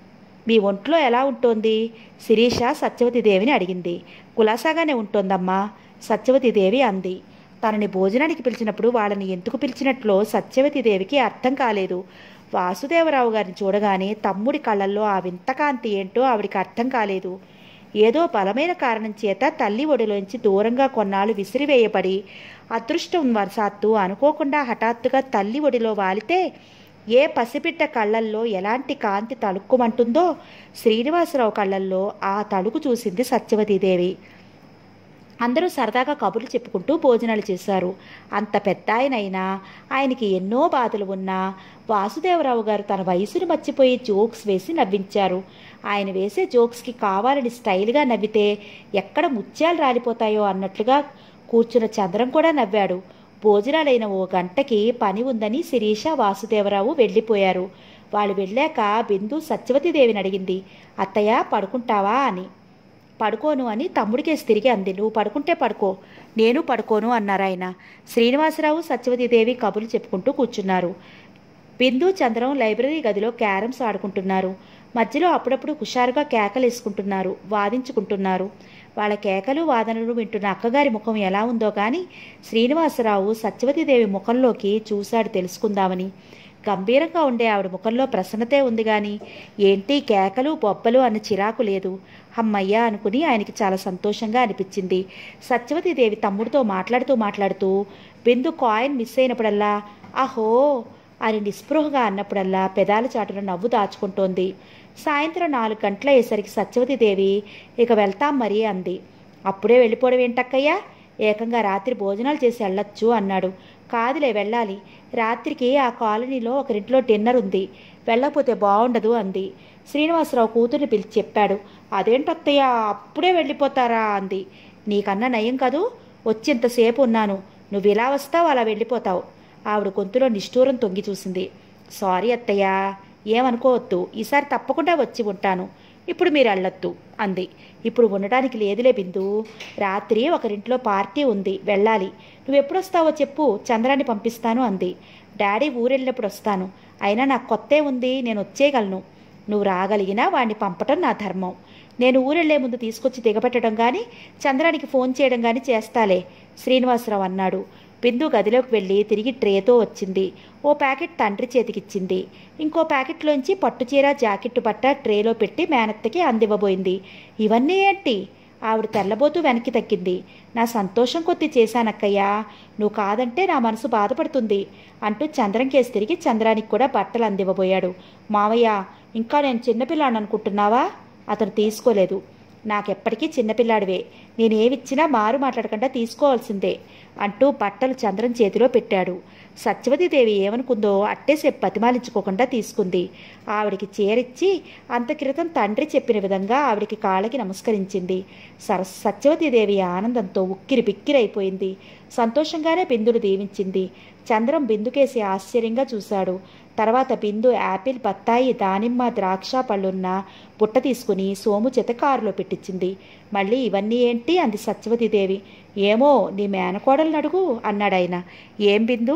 మీ ఒంట్లో ఎలా ఉంటోంది శిరీష సత్యవతీదేవిని అడిగింది కులాసాగానే ఉంటోందమ్మా సత్యవతీదేవి అంది తనని భోజనానికి పిలిచినప్పుడు వాళ్ళని ఎందుకు పిలిచినట్లో సత్యవతీదేవికి అర్థం కాలేదు వాసుదేవరావు గారిని చూడగానే తమ్ముడి కళ్ళల్లో ఆ వింతకాంతి ఏంటో ఆవిడికి అర్థం కాలేదు ఏదో బలమైన కారణం చేత తల్లి ఒడిలోంచి దూరంగా కొన్నాళ్ళు విసిరివేయబడి అదృష్టం వరసాత్తు అనుకోకుండా హఠాత్తుగా తల్లి ఒడిలో వాలితే ఏ పసిబిడ్డ కళ్ళల్లో ఎలాంటి కాంతి తలుక్కుమంటుందో శ్రీనివాసరావు కళ్ళల్లో ఆ తలుకు చూసింది సత్యవతీదేవి అందరూ సరదాగా కబుర్లు చెప్పుకుంటూ భోజనాలు చేశారు అంత పెద్ద ఆయనైనా ఆయనకి ఎన్నో బాధలు ఉన్నా వాసుదేవరావు గారు తన వయసును మర్చిపోయి జోక్స్ వేసి నవ్వించారు ఆయన వేసే జోక్స్కి కావాలని స్టైల్గా నవ్వితే ఎక్కడ ముత్యాలు రాలిపోతాయో అన్నట్లుగా కూర్చున్న చంద్రం కూడా నవ్వాడు భోజనాలైన ఓ గంటకి పని ఉందని శిరీష వాసుదేవరావు వెళ్ళిపోయారు వాళ్ళు వెళ్ళాక బిందు సత్యవతీదేవిని అడిగింది అత్తయ్య పడుకుంటావా అని పడుకోను అని తమ్ముడికేసి తిరిగి అంది నువ్వు పడుకుంటే పడుకో నేను పడుకోను అన్నారు ఆయన శ్రీనివాసరావు సత్యవతీదేవి కబుర్లు చెప్పుకుంటూ కూర్చున్నారు బిందు చంద్రం లైబ్రరీ గదిలో క్యారమ్స్ ఆడుకుంటున్నారు మధ్యలో అప్పుడప్పుడు హుషారుగా కేకలు వేసుకుంటున్నారు వాదించుకుంటున్నారు వాళ్ళ కేకలు వాదనలు వింటున్న అక్కగారి ముఖం ఎలా ఉందో కానీ శ్రీనివాసరావు సత్యవతీదేవి ముఖంలోకి చూశాడు తెలుసుకుందామని గంభీరంగా ఉండే ఆవిడ ముఖంలో ప్రసన్నతే ఉంది గాని ఏంటి కేకలు బొబ్బలు అన్న చిరాకు లేదు అమ్మయ్య అనుకుని ఆయనకి చాలా సంతోషంగా అనిపించింది సత్యవతీదేవి తమ్ముడితో మాట్లాడుతూ మాట్లాడుతూ బిందు కాయిన్ మిస్ అయినప్పుడల్లా అహో అని నిస్పృహగా అన్నప్పుడల్లా పెదాల చాటున నవ్వు దాచుకుంటోంది సాయంత్రం నాలుగు గంటల అయ్యేసరికి సత్యవతీదేవి ఇక వెళ్తాం మరి అంది అప్పుడే వెళ్ళిపోవడం ఏంటక్కయ్యా ఏకంగా రాత్రి భోజనాలు చేసి వెళ్ళొచ్చు అన్నాడు కాదులే వెళ్ళాలి రాత్రికి ఆ కాలనీలో ఒకరింట్లో డిన్నర్ ఉంది వెళ్ళకపోతే బాగుండదు అంది శ్రీనివాసరావు కూతుర్ని పిలిచి చెప్పాడు అదేంటత్తయ్య అప్పుడే వెళ్ళిపోతారా అంది నీకన్నా నయం కదూ వచ్చేంతసేపు ఉన్నాను నువ్వు ఇలా వస్తావు అలా వెళ్ళిపోతావు ఆవిడ గొంతులో నిష్ఠూరం తొంగి చూసింది సారీ అత్తయ్య ఏమనుకోవద్దు ఈసారి తప్పకుండా వచ్చి ఉంటాను ఇప్పుడు మీరు వెళ్ళొద్దు అంది ఇప్పుడు ఉండడానికి లేదులే బిందు రాత్రి ఒకరింట్లో పార్టీ ఉంది వెళ్ళాలి నువ్వు ఎప్పుడు వస్తావో చెప్పు చంద్రాన్ని పంపిస్తాను అంది డాడీ ఊరెళ్ళినప్పుడు వస్తాను అయినా నాకు కొత్తే ఉంది నేను వచ్చేయగలను నువ్వు రాగలిగినా వాడిని పంపటం నా ధర్మం నేను ఊరెళ్లే ముందు తీసుకొచ్చి దిగబెట్టడం కానీ చంద్రానికి ఫోన్ చేయడం కానీ చేస్తాలే శ్రీనివాసరావు అన్నాడు బిందు గదిలోకి వెళ్ళి తిరిగి ట్రేతో వచ్చింది ఓ ప్యాకెట్ తండ్రి చేతికిచ్చింది ఇంకో ప్యాకెట్లోంచి పట్టుచీర జాకెట్టు పట్ట ట్రేలో పెట్టి మేనత్తకి అందివ్వబోయింది ఇవన్నీ ఏంటి ఆవిడ తెల్లబోతూ వెనక్కి తగ్గింది నా సంతోషం కొద్ది చేశానక్కయ్యా నువ్వు కాదంటే నా మనసు బాధపడుతుంది అంటూ చంద్రం కేసు తిరిగి చంద్రానికి కూడా బట్టలు అందివ్వబోయాడు మావయ్య ఇంకా నేను చిన్నపిల్లాడు అనుకుంటున్నావా అతను తీసుకోలేదు నాకెప్పటికీ చిన్నపిల్లాడివే నేనేమిచ్చినా మారు మాట్లాడకుండా తీసుకోవాల్సిందే అంటూ బట్టలు చంద్రం చేతిలో పెట్టాడు సత్యవతీదేవి ఏమనుకుందో అట్టేసేపు బతిమాలించుకోకుండా తీసుకుంది ఆవిడికి చేరిచ్చి అంత క్రితం తండ్రి చెప్పిన విధంగా ఆవిడికి కాళ్ళకి నమస్కరించింది సర సత్యవతీదేవి ఆనందంతో ఉక్కిరి బిక్కిరైపోయింది సంతోషంగానే బిందును దీవించింది చంద్రం బిందుకేసి ఆశ్చర్యంగా చూశాడు తర్వాత బిందు యాపిల్ బత్తాయి దానిమ్మ ద్రాక్ష పళ్ళున్న బుట్ట తీసుకుని సోము చేత కారులో పెట్టించింది మళ్ళీ ఇవన్నీ ఏంటి అంది సత్యవతీదేవి ఏమో నీ మేనకోడలు అడుగు అన్నాడాయన ఏం బిందు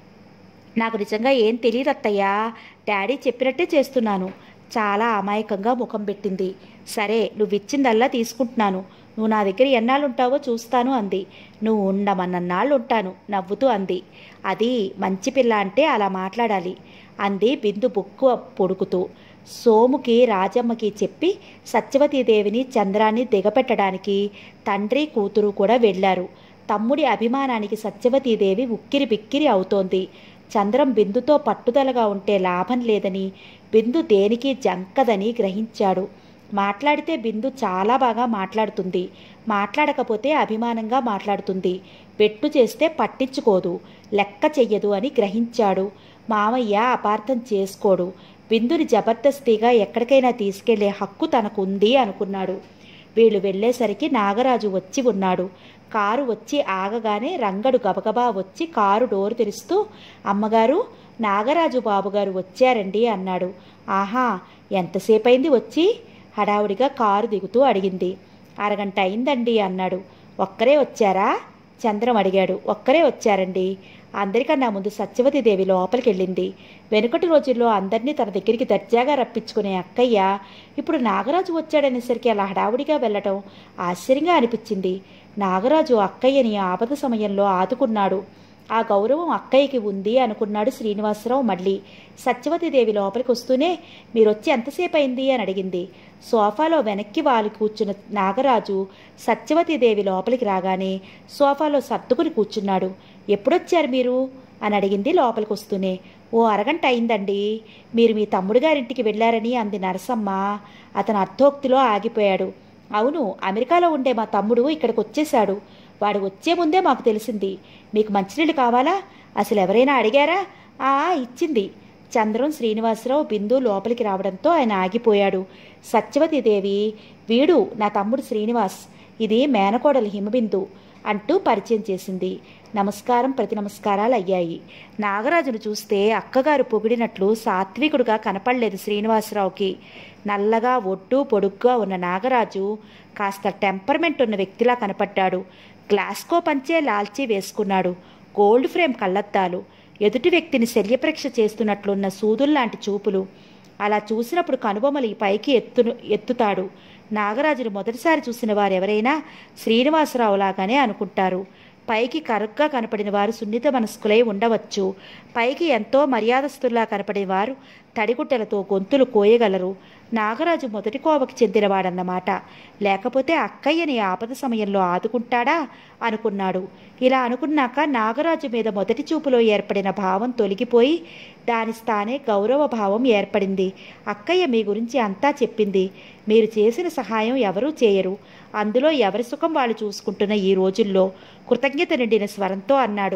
నాకు నిజంగా ఏం తెలియదు అత్తయ్యా డాడీ చెప్పినట్టే చేస్తున్నాను చాలా అమాయకంగా ముఖం పెట్టింది సరే నువ్వు ఇచ్చిందల్లా తీసుకుంటున్నాను నువ్వు నా దగ్గర ఎన్నాళ్ళు ఉంటావో చూస్తాను అంది నువ్వు ఉండమన్నన్నాళ్ళు ఉంటాను నవ్వుతూ అంది అది మంచి పిల్ల అంటే అలా మాట్లాడాలి అంది బిందు బుక్కు పొడుకుతూ సోముకి రాజమ్మకి చెప్పి సత్యవతీదేవిని చంద్రాన్ని దిగపెట్టడానికి తండ్రి కూతురు కూడా వెళ్ళారు తమ్ముడి అభిమానానికి సత్యవతీదేవి ఉక్కిరి బిక్కిరి అవుతోంది చంద్రం బిందుతో పట్టుదలగా ఉంటే లాభం లేదని బిందు దేనికి జంకదని గ్రహించాడు మాట్లాడితే బిందు చాలా బాగా మాట్లాడుతుంది మాట్లాడకపోతే అభిమానంగా మాట్లాడుతుంది పెట్టు చేస్తే పట్టించుకోదు లెక్క చెయ్యదు అని గ్రహించాడు మామయ్య అపార్థం చేసుకోడు బిందుని జబర్దస్తిగా ఎక్కడికైనా తీసుకెళ్లే హక్కు తనకుంది అనుకున్నాడు వీళ్ళు వెళ్ళేసరికి నాగరాజు వచ్చి ఉన్నాడు కారు వచ్చి ఆగగానే రంగడు గబగబా వచ్చి కారు డోరు తెరుస్తూ అమ్మగారు నాగరాజు బాబుగారు వచ్చారండి అన్నాడు ఆహా ఎంతసేపైంది వచ్చి హడావుడిగా కారు దిగుతూ అడిగింది అరగంట అయిందండి అన్నాడు ఒక్కరే వచ్చారా చంద్రం అడిగాడు ఒక్కరే వచ్చారండి అందరికన్నా ముందు సత్యవతీదేవి లోపలికి వెళ్ళింది వెనుకటి రోజుల్లో అందరినీ తన దగ్గరికి దర్జాగా రప్పించుకునే అక్కయ్య ఇప్పుడు నాగరాజు వచ్చాడనేసరికి అలా హడావుడిగా వెళ్ళటం ఆశ్చర్యంగా అనిపించింది నాగరాజు అక్కయ్యని ఆపద సమయంలో ఆదుకున్నాడు ఆ గౌరవం అక్కయ్యకి ఉంది అనుకున్నాడు శ్రీనివాసరావు మళ్ళీ సత్యవతీదేవి లోపలికి వస్తూనే మీరొచ్చి ఎంతసేపు అయింది అని అడిగింది సోఫాలో వెనక్కి వాలి కూర్చున్న నాగరాజు సత్యవతీదేవి లోపలికి రాగానే సోఫాలో సర్దుకుని కూర్చున్నాడు ఎప్పుడొచ్చారు మీరు అని అడిగింది లోపలికి వస్తూనే ఓ అరగంట అయిందండి మీరు మీ తమ్ముడు గారింటికి వెళ్ళారని అంది నరసమ్మ అతను అర్థోక్తిలో ఆగిపోయాడు అవును అమెరికాలో ఉండే మా తమ్ముడు ఇక్కడికి వచ్చేశాడు వాడు వచ్చే ముందే మాకు తెలిసింది మీకు మంచినీళ్ళు కావాలా అసలు ఎవరైనా అడిగారా ఆ ఇచ్చింది చంద్రం శ్రీనివాసరావు బిందు లోపలికి రావడంతో ఆయన ఆగిపోయాడు సత్యవతీదేవి వీడు నా తమ్ముడు శ్రీనివాస్ ఇది మేనకోడలు హిమబిందు అంటూ పరిచయం చేసింది నమస్కారం ప్రతి నమస్కారాలు అయ్యాయి నాగరాజును చూస్తే అక్కగారు పొగిడినట్లు సాత్వికుడుగా కనపడలేదు శ్రీనివాసరావుకి నల్లగా ఒడ్డు పొడుగ్గా ఉన్న నాగరాజు కాస్త టెంపర్మెంట్ ఉన్న వ్యక్తిలా కనపడ్డాడు గ్లాస్కో పంచే లాల్చీ వేసుకున్నాడు గోల్డ్ ఫ్రేమ్ కళ్ళద్దాలు ఎదుటి వ్యక్తిని శల్యపరీక్ష చేస్తున్నట్లున్న సూదుల్లాంటి చూపులు అలా చూసినప్పుడు కనుబొమ్మలు ఈ పైకి ఎత్తును ఎత్తుతాడు నాగరాజును మొదటిసారి చూసిన వారెవరైనా శ్రీనివాసరావు లాగానే అనుకుంటారు పైకి కరుగ్గా కనపడిన వారు సున్నిత మనస్కులై ఉండవచ్చు పైకి ఎంతో మర్యాదస్తుల్లా కనపడిన వారు తడిగుడ్డలతో గొంతులు కోయగలరు నాగరాజు మొదటి కోవకి చెందినవాడన్నమాట లేకపోతే అక్కయ్యని ఆపద సమయంలో ఆదుకుంటాడా అనుకున్నాడు ఇలా అనుకున్నాక నాగరాజు మీద మొదటి చూపులో ఏర్పడిన భావం తొలగిపోయి దాని స్థానే గౌరవ భావం ఏర్పడింది అక్కయ్య మీ గురించి అంతా చెప్పింది మీరు చేసిన సహాయం ఎవరూ చేయరు అందులో ఎవరి సుఖం వాళ్ళు చూసుకుంటున్న ఈ రోజుల్లో కృతజ్ఞత నిండిన స్వరంతో అన్నాడు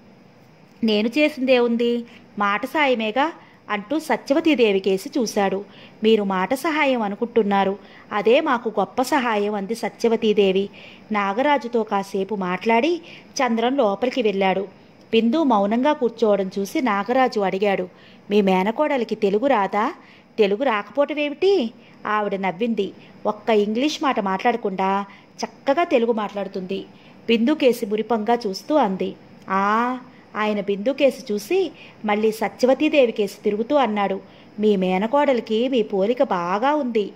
నేను చేసిందేముంది మాట సాయమేగా అంటూ సత్యవతీదేవి కేసి చూశాడు మీరు మాట సహాయం అనుకుంటున్నారు అదే మాకు గొప్ప సహాయం అంది సత్యవతీదేవి నాగరాజుతో కాసేపు మాట్లాడి చంద్రం లోపలికి వెళ్ళాడు బిందు మౌనంగా కూర్చోవడం చూసి నాగరాజు అడిగాడు మీ మేనకోడలికి తెలుగు రాదా తెలుగు రాకపోవటమేమిటి ఆవిడ నవ్వింది ఒక్క ఇంగ్లీష్ మాట మాట్లాడకుండా చక్కగా తెలుగు మాట్లాడుతుంది బిందు కేసి మురిపంగా చూస్తూ అంది ఆ ఆయన బిందు కేసు చూసి మళ్ళీ సత్యవతీదేవి కేసు తిరుగుతూ అన్నాడు మీ మేనకోడలికి మీ పోలిక బాగా ఉంది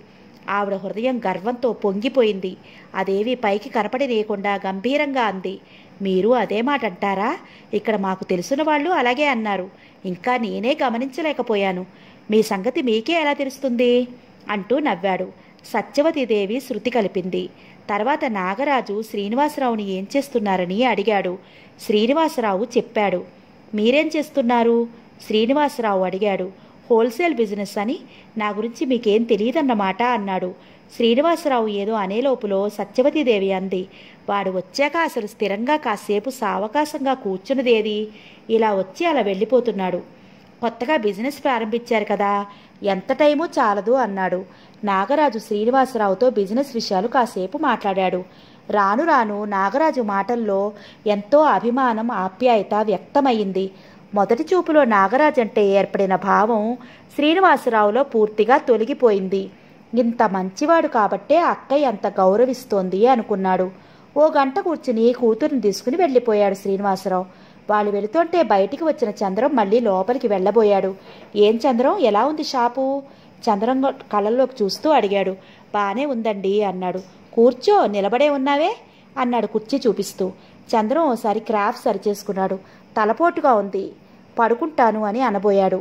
ఆవిడ హృదయం గర్వంతో పొంగిపోయింది అదేవి పైకి కనపడనీయకుండా గంభీరంగా అంది మీరు అదే మాట అంటారా ఇక్కడ మాకు తెలిసిన వాళ్ళు అలాగే అన్నారు ఇంకా నేనే గమనించలేకపోయాను మీ సంగతి మీకే ఎలా తెలుస్తుంది అంటూ నవ్వాడు సత్యవతీదేవి శృతి కలిపింది తర్వాత నాగరాజు శ్రీనివాసరావుని ఏం చేస్తున్నారని అడిగాడు శ్రీనివాసరావు చెప్పాడు మీరేం చేస్తున్నారు శ్రీనివాసరావు అడిగాడు హోల్సేల్ బిజినెస్ అని నా గురించి మీకేం తెలియదన్నమాట అన్నాడు శ్రీనివాసరావు ఏదో అనేలోపులో సత్యవతీదేవి అంది వాడు వచ్చాక అసలు స్థిరంగా కాసేపు సావకాశంగా కూర్చున్నదేది ఇలా వచ్చి అలా వెళ్ళిపోతున్నాడు కొత్తగా బిజినెస్ ప్రారంభించారు కదా ఎంత టైమూ చాలదు అన్నాడు నాగరాజు శ్రీనివాసరావుతో బిజినెస్ విషయాలు కాసేపు మాట్లాడాడు రాను రాను నాగరాజు మాటల్లో ఎంతో అభిమానం ఆప్యాయత వ్యక్తమయ్యింది మొదటి చూపులో నాగరాజు అంటే ఏర్పడిన భావం శ్రీనివాసరావులో పూర్తిగా తొలగిపోయింది ఇంత మంచివాడు కాబట్టే అక్కయ్య అంత గౌరవిస్తోంది అనుకున్నాడు ఓ గంట కూర్చుని కూతురుని తీసుకుని వెళ్ళిపోయాడు శ్రీనివాసరావు వాళ్ళు వెళుతుంటే బయటికి వచ్చిన చంద్రం మళ్ళీ లోపలికి వెళ్ళబోయాడు ఏం చంద్రం ఎలా ఉంది షాపు చంద్రం కళ్ళల్లోకి చూస్తూ అడిగాడు బానే ఉందండి అన్నాడు కూర్చో నిలబడే ఉన్నావే అన్నాడు కుర్చీ చూపిస్తూ చంద్రం ఓసారి క్రాఫ్ సరిచేసుకున్నాడు తలపోటుగా ఉంది పడుకుంటాను అని అనబోయాడు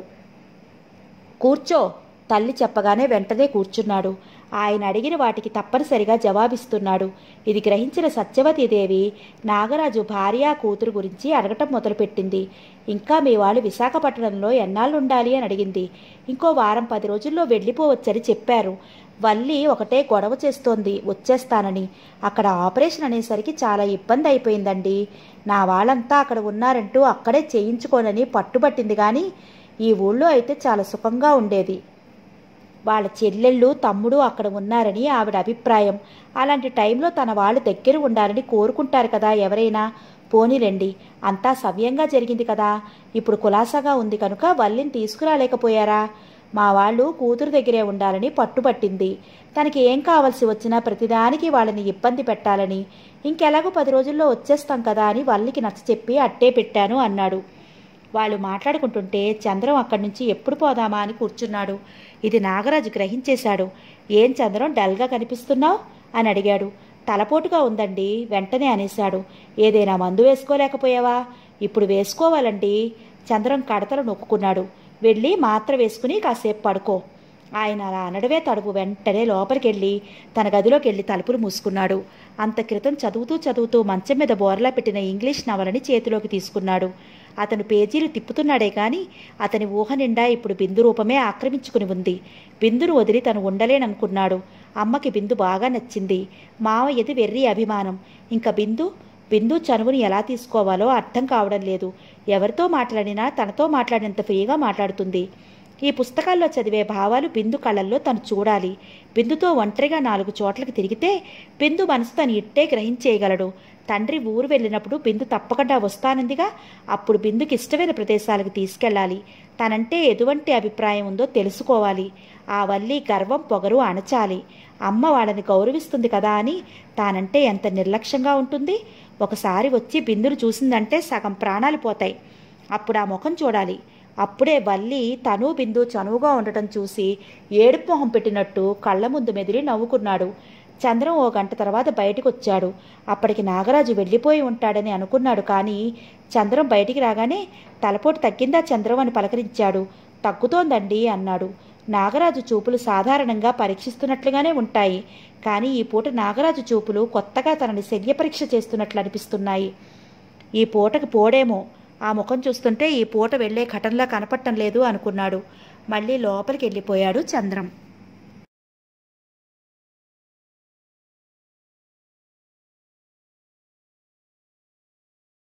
కూర్చో తల్లి చెప్పగానే వెంటనే కూర్చున్నాడు ఆయన అడిగిన వాటికి తప్పనిసరిగా జవాబిస్తున్నాడు ఇది గ్రహించిన సత్యవతీదేవి నాగరాజు భార్య కూతురు గురించి అడగటం మొదలుపెట్టింది ఇంకా మీ వాళ్ళు విశాఖపట్నంలో ఎన్నాళ్ళు ఉండాలి అని అడిగింది ఇంకో వారం పది రోజుల్లో వెళ్ళిపోవచ్చని చెప్పారు వల్లి ఒకటే గొడవ చేస్తోంది వచ్చేస్తానని అక్కడ ఆపరేషన్ అనేసరికి చాలా ఇబ్బంది అయిపోయిందండి నా వాళ్ళంతా అక్కడ ఉన్నారంటూ అక్కడే చేయించుకోనని పట్టుబట్టింది కానీ ఈ ఊళ్ళో అయితే చాలా సుఖంగా ఉండేది వాళ్ళ చెల్లెళ్ళు తమ్ముడు అక్కడ ఉన్నారని ఆవిడ అభిప్రాయం అలాంటి టైంలో తన వాళ్ళు దగ్గర ఉండాలని కోరుకుంటారు కదా ఎవరైనా పోనీలండి అంతా సవ్యంగా జరిగింది కదా ఇప్పుడు కులాసాగా ఉంది కనుక వల్లిని తీసుకురాలేకపోయారా మా వాళ్ళు కూతురు దగ్గరే ఉండాలని పట్టుబట్టింది తనకి ఏం కావలసి వచ్చినా ప్రతిదానికి వాళ్ళని ఇబ్బంది పెట్టాలని ఇంకెలాగో పది రోజుల్లో వచ్చేస్తాం కదా అని వల్లికి నచ్చచెప్పి అట్టే పెట్టాను అన్నాడు వాళ్ళు మాట్లాడుకుంటుంటే చంద్రం అక్కడి నుంచి ఎప్పుడు పోదామా అని కూర్చున్నాడు ఇది నాగరాజు గ్రహించేశాడు ఏం చంద్రం డల్గా కనిపిస్తున్నావు అని అడిగాడు తలపోటుగా ఉందండి వెంటనే అనేశాడు ఏదైనా మందు వేసుకోలేకపోయావా ఇప్పుడు వేసుకోవాలండి చంద్రం కడతలు నొక్కున్నాడు వెళ్ళి మాత్ర వేసుకుని కాసేపు పడుకో ఆయన అలా అనడవే తడుపు వెంటనే లోపలికెళ్ళి తన గదిలోకి వెళ్ళి తలుపులు మూసుకున్నాడు అంత క్రితం చదువుతూ చదువుతూ మంచం మీద బోర్లా పెట్టిన ఇంగ్లీష్ నవలని చేతిలోకి తీసుకున్నాడు అతను పేజీలు తిప్పుతున్నాడే కానీ అతని ఊహ నిండా ఇప్పుడు బిందు రూపమే ఆక్రమించుకుని ఉంది బిందును వదిలి తను ఉండలేననుకున్నాడు అమ్మకి బిందు బాగా నచ్చింది మావయ్యది వెర్రి అభిమానం ఇంకా బిందు బిందు చనువుని ఎలా తీసుకోవాలో అర్థం కావడం లేదు ఎవరితో మాట్లాడినా తనతో మాట్లాడినంత ఫ్రీగా మాట్లాడుతుంది ఈ పుస్తకాల్లో చదివే భావాలు బిందు కళ్ళల్లో తను చూడాలి బిందుతో ఒంటరిగా నాలుగు చోట్లకి తిరిగితే బిందు మనసు తను ఇట్టే గ్రహించేయగలడు తండ్రి ఊరు వెళ్ళినప్పుడు బిందు తప్పకుండా వస్తానందిగా అప్పుడు బిందుకి ఇష్టమైన ప్రదేశాలకు తీసుకెళ్ళాలి తనంటే ఎటువంటి అభిప్రాయం ఉందో తెలుసుకోవాలి ఆ వల్లి గర్వం పొగరు అణచాలి అమ్మ వాళ్ళని గౌరవిస్తుంది కదా అని తానంటే ఎంత నిర్లక్ష్యంగా ఉంటుంది ఒకసారి వచ్చి బిందును చూసిందంటే సగం ప్రాణాలు పోతాయి అప్పుడు ఆ ముఖం చూడాలి అప్పుడే వల్లి తను బిందు చనువుగా ఉండటం చూసి ఏడుపు మొహం పెట్టినట్టు కళ్ళ ముందు మెదిలి నవ్వుకున్నాడు చంద్రం ఓ గంట తర్వాత బయటకు వచ్చాడు అప్పటికి నాగరాజు వెళ్ళిపోయి ఉంటాడని అనుకున్నాడు కానీ చంద్రం బయటికి రాగానే తలపోటు తగ్గిందా చంద్రం అని పలకరించాడు తగ్గుతోందండి అన్నాడు నాగరాజు చూపులు సాధారణంగా పరీక్షిస్తున్నట్లుగానే ఉంటాయి కానీ ఈ పూట నాగరాజు చూపులు కొత్తగా తనని శల్య పరీక్ష చేస్తున్నట్లు అనిపిస్తున్నాయి ఈ పూటకి పోడేమో ఆ ముఖం చూస్తుంటే ఈ పూట వెళ్లే ఘటనలా కనపడటం లేదు అనుకున్నాడు మళ్ళీ లోపలికి వెళ్ళిపోయాడు చంద్రం